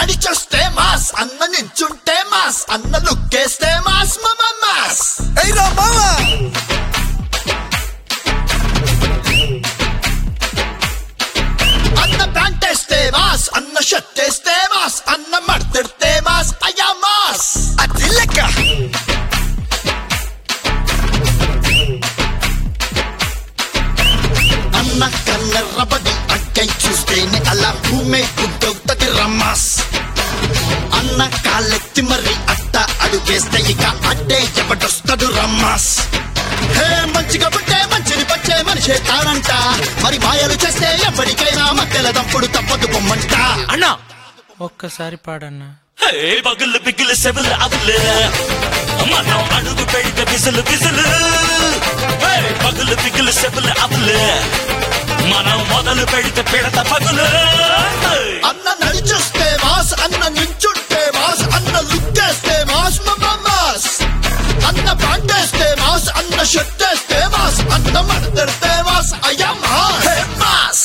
నడిచొస్తే mass అన్న నించుంటే mass అన్న లుక్కేస్తే మాస్ మమ మాస్ ఏయ్ రా మావా అన్న ప్యాంట్ వేస్తే మాస్ అన్న షర్ట్ వేస్తే మాస్ అన్న మడతెడితే మాస్ అయ్యా మాస్ అది లెక్క అన్న కన్నెర్రబడి అక్కై చూస్తేనే అలా భూమే గుడ్డొద్దటి రమ్మాస్ అన్న కాళ్ళెత్తి మరి అట్ట అడుగేస్తే ఇక అడ్డే ఎవడొస్తాడు రమ్మాస్ హే మంచిగా పుట్టే మంచిని పచ్చే మనిషే తానంట మరి మాయలు చేస్తే ఎప్పటికైనా మధ్యల దంపుడు తప్పదు పొమ్మంట అన్నా ఒక్కసారి పాడన్నా హే పగులు పిగులు సెవులు అవులు మనం అడుగు పెడితే బిసులు బిసులు హే పగులు పిగులు సెవులు అవులు మనం మొదలు పెడితే పిడత పగులు హే! అన్న నడిచొస్తే మాస్ అన్న నించుంటే మాస్ అన్న లుక్కేస్తే మాస్ మమ్మ మాస్ అన్న ప్యాంటేస్తే మాస్ అన్న షర్ట్ వేస్తే మాస్ అన్న మడతెడితే మాస్ అయ్యా మాస్ హే మాస్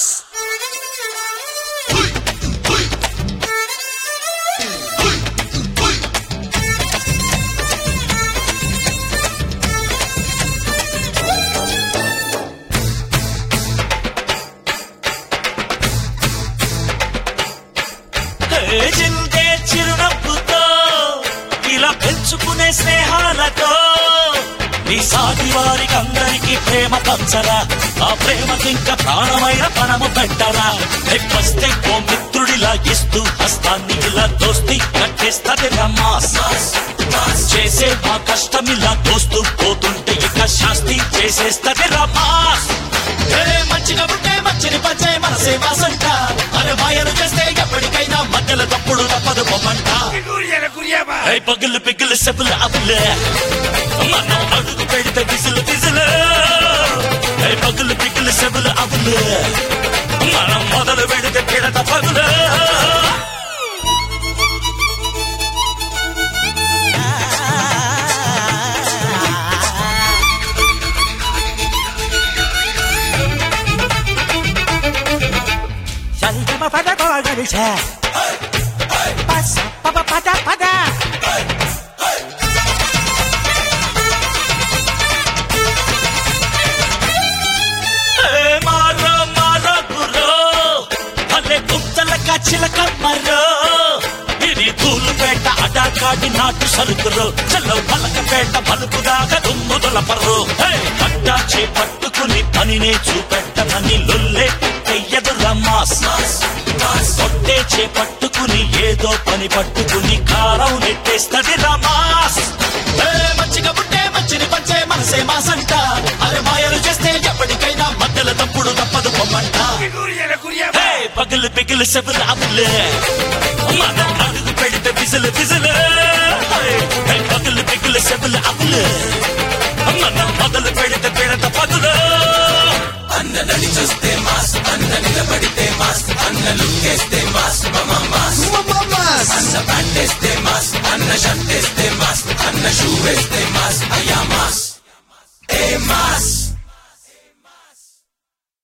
హుయ్, హుయ్. హుయ్, హుయ్. హే జిందే చిరునవ్వుతో ఇలా పెంచుకునే స్నేహాలతో నీ సాటి వారికి అందరికీ ప్రేమ పంచరా ఆ ప్రేమకి ఇంకా ప్రాణమైన పణము పెట్టరా నెప్పస్తే ఓ మిత్రుడిలా ఇస్తూ హస్తాన్ని ఇలా దోస్తి కట్టేస్తది రమ్మాస్ చేసే మా కష్టం ఇలా దోస్తూ పోతుంటే ఇక శాస్తి చేసేస్తది రమ్మాస్ ఏ మంచిగా పుట్టే మంచిని పంచే మనసే మాసంట అరే మాయలు చేస్తే ఎప్పటికైనా మధ్యల తప్పుడు తప్పదు పొమ్మంట ఐ పగులు పిగులు సెబులు అబులు మనం అడుగు పెడితే బిసులు బిసులు ఐ పగులు పిగులు సెబులు అబులు మనం మొదలు పెడితే పిడత పగులు సంగమ పద కోగలిస పస పద పద పద ఏ మారో మారో గురో భలే కుత్తల కచ్చిల కమ్మరో ఇది తూలుపేట అడాకాడి నాటు సరుకురు చల్లో పలకపేట పలుపు దాకా దుమ్ము దొలపరు పట్టాచి పట్టుకుని పనినే చూపెట్టనని లొల్లే చెయ్యదు రమ్మాస్ కొట్టే చేపట్టుకుని ఏదో పని పట్టుకుని కారం నెట్టేస్తది రమాస్ ఏ మంచిగా పుట్టే మంచిని పంచే మనసే మాసంట అరే మాయలు చేస్తే ఎప్పటికైనా మధ్యల తప్పుడు తప్పదు పొమ్మంట హే పగులు పిగులు సెబులు అబులు మనం అడుగు పెడితే బిజులు బిజులు హే పగులు పిగులు సెబులు అబులు మనం మొదలు పెడితే పిడత పగులు అన్న నడిచొస్తే మాస్ అన్న నిలబడితే మాస్ అన్న లుక్కేస్తే మాస్ మమ మాస్ అన్న ప్యాంట్ వేస్తే మాస్ అన్న షర్ట్ వేస్తే మాస్ అన్న షూ వేస్తే మాస్ అయ్యా మాస్ ఏ మాస్